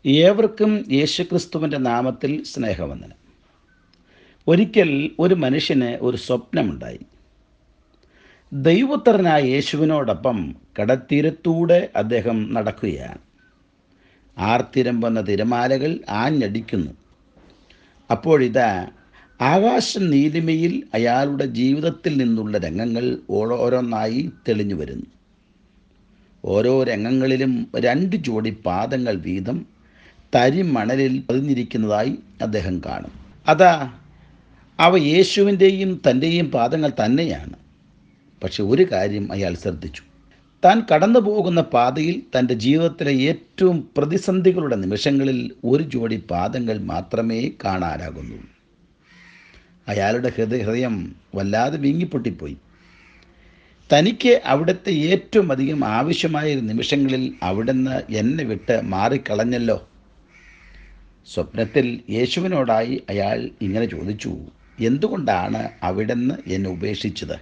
ഏവർക്കും യേശുക്രിസ്തുവിൻ്റെ നാമത്തിൽ സ്നേഹവന്ദനം ഒരിക്കൽ ഒരു മനുഷ്യന് ഒരു സ്വപ്നമുണ്ടായി ദൈവത്തരനായ യേശുവിനോടൊപ്പം കടത്തീരത്തൂടെ അദ്ദേഹം നടക്കുകയാണ് ആർത്തിരമ്പുന്ന തിരമാലകൾ ആഞ്ഞടിക്കുന്നു അപ്പോഴിതാ ആകാശ നീലിമയിൽ അയാളുടെ ജീവിതത്തിൽ നിന്നുള്ള രംഗങ്ങൾ ഓരോരോന്നായി തെളിഞ്ഞു വരുന്നു ഓരോ രംഗങ്ങളിലും രണ്ട് ജോഡി പാദങ്ങൾ വീതം തരിമണലിൽ പതിഞ്ഞിരിക്കുന്നതായി അദ്ദേഹം കാണും അതാ അവ യേശുവിൻ്റെയും തൻ്റെയും പാദങ്ങൾ തന്നെയാണ് പക്ഷെ ഒരു കാര്യം അയാൾ ശ്രദ്ധിച്ചു താൻ കടന്നു പോകുന്ന പാതയിൽ തൻ്റെ ജീവിതത്തിലെ ഏറ്റവും പ്രതിസന്ധികളുടെ നിമിഷങ്ങളിൽ ഒരു ജോഡി പാദങ്ങൾ മാത്രമേ കാണാനാകുന്നുള്ളൂ അയാളുടെ ഹൃദയ ഹൃദയം വല്ലാതെ വീങ്ങിപ്പൊട്ടിപ്പോയി തനിക്ക് അവിടുത്തെ ഏറ്റവും അധികം ആവശ്യമായ നിമിഷങ്ങളിൽ അവിടുന്ന് എന്നെ വിട്ട് മാറിക്കളഞ്ഞല്ലോ സ്വപ്നത്തിൽ യേശുവിനോടായി അയാൾ ഇങ്ങനെ ചോദിച്ചു എന്തുകൊണ്ടാണ് അവിടുന്ന് എന്നെ ഉപേക്ഷിച്ചത്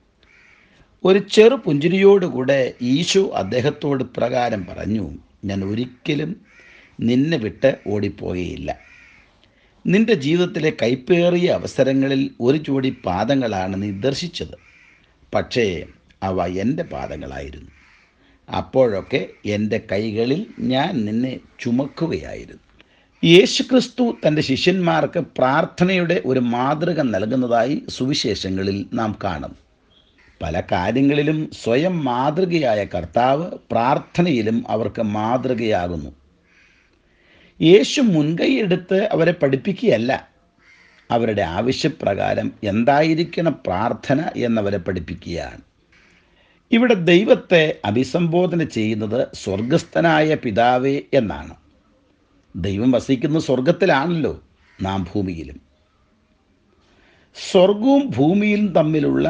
ഒരു ചെറു പുഞ്ചിരിയോടുകൂടെ ഈശോ അദ്ദേഹത്തോട് പ്രകാരം പറഞ്ഞു ഞാൻ ഒരിക്കലും നിന്നെ വിട്ട് ഓടിപ്പോകുകയില്ല നിന്റെ ജീവിതത്തിലെ കൈപ്പേറിയ അവസരങ്ങളിൽ ഒരു ജോഡി പാദങ്ങളാണ് നീ ദർശിച്ചത് പക്ഷേ അവ എൻ്റെ പാദങ്ങളായിരുന്നു അപ്പോഴൊക്കെ എൻ്റെ കൈകളിൽ ഞാൻ നിന്നെ ചുമക്കുകയായിരുന്നു യേശുക്രിസ്തു തൻ്റെ ശിഷ്യന്മാർക്ക് പ്രാർത്ഥനയുടെ ഒരു മാതൃക നൽകുന്നതായി സുവിശേഷങ്ങളിൽ നാം കാണും പല കാര്യങ്ങളിലും സ്വയം മാതൃകയായ കർത്താവ് പ്രാർത്ഥനയിലും അവർക്ക് മാതൃകയാകുന്നു യേശു മുൻകൈയെടുത്ത് അവരെ പഠിപ്പിക്കുകയല്ല അവരുടെ ആവശ്യപ്രകാരം എന്തായിരിക്കണം പ്രാർത്ഥന എന്നവരെ പഠിപ്പിക്കുകയാണ് ഇവിടെ ദൈവത്തെ അഭിസംബോധന ചെയ്യുന്നത് സ്വർഗസ്ഥനായ പിതാവേ എന്നാണ് ദൈവം വസിക്കുന്ന സ്വർഗത്തിലാണല്ലോ നാം ഭൂമിയിലും സ്വർഗവും ഭൂമിയും തമ്മിലുള്ള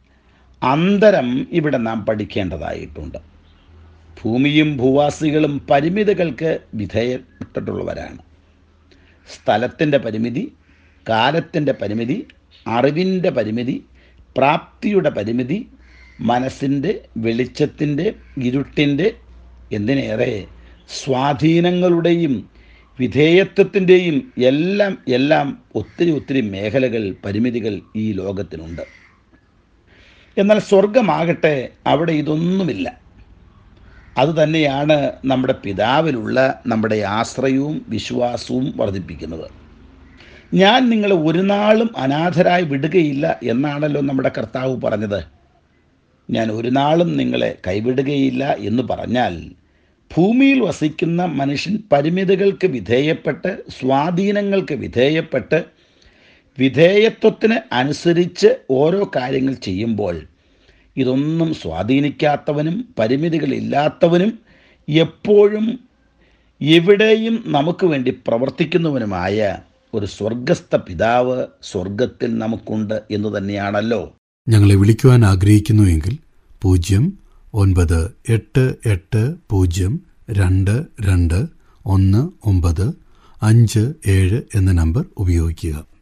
അന്തരം ഇവിടെ നാം പഠിക്കേണ്ടതായിട്ടുണ്ട് ഭൂമിയും ഭൂവാസികളും പരിമിതികൾക്ക് വിധേയപ്പെട്ടിട്ടുള്ളവരാണ് സ്ഥലത്തിൻ്റെ പരിമിതി കാലത്തിൻ്റെ പരിമിതി അറിവിൻ്റെ പരിമിതി പ്രാപ്തിയുടെ പരിമിതി മനസ്സിൻ്റെ വെളിച്ചത്തിൻ്റെ ഇരുട്ടിൻ്റെ എന്തിനേറെ സ്വാധീനങ്ങളുടെയും വിധേയത്വത്തിൻ്റെയും എല്ലാം എല്ലാം ഒത്തിരി ഒത്തിരി മേഖലകൾ പരിമിതികൾ ഈ ലോകത്തിനുണ്ട് എന്നാൽ സ്വർഗമാകട്ടെ അവിടെ ഇതൊന്നുമില്ല അതുതന്നെയാണ് നമ്മുടെ പിതാവിലുള്ള നമ്മുടെ ആശ്രയവും വിശ്വാസവും വർദ്ധിപ്പിക്കുന്നത് ഞാൻ നിങ്ങളെ ഒരു നാളും അനാഥരായി വിടുകയില്ല എന്നാണല്ലോ നമ്മുടെ കർത്താവ് പറഞ്ഞത് ഞാൻ ഒരു നാളും നിങ്ങളെ കൈവിടുകയില്ല എന്ന് പറഞ്ഞാൽ ഭൂമിയിൽ വസിക്കുന്ന മനുഷ്യൻ പരിമിതികൾക്ക് വിധേയപ്പെട്ട് സ്വാധീനങ്ങൾക്ക് വിധേയപ്പെട്ട് വിധേയത്വത്തിന് അനുസരിച്ച് ഓരോ കാര്യങ്ങൾ ചെയ്യുമ്പോൾ ഇതൊന്നും സ്വാധീനിക്കാത്തവനും പരിമിതികളില്ലാത്തവനും എപ്പോഴും എവിടെയും നമുക്ക് വേണ്ടി പ്രവർത്തിക്കുന്നവനുമായ ഒരു സ്വർഗസ്ഥ പിതാവ് സ്വർഗത്തിൽ നമുക്കുണ്ട് എന്ന് തന്നെയാണല്ലോ ഞങ്ങളെ വിളിക്കുവാൻ ആഗ്രഹിക്കുന്നുവെങ്കിൽ പൂജ്യം ഒൻപത് എട്ട് എട്ട് പൂജ്യം രണ്ട് രണ്ട് ഒന്ന് ഒമ്പത് അഞ്ച് ഏഴ് എന്ന നമ്പർ ഉപയോഗിക്കുക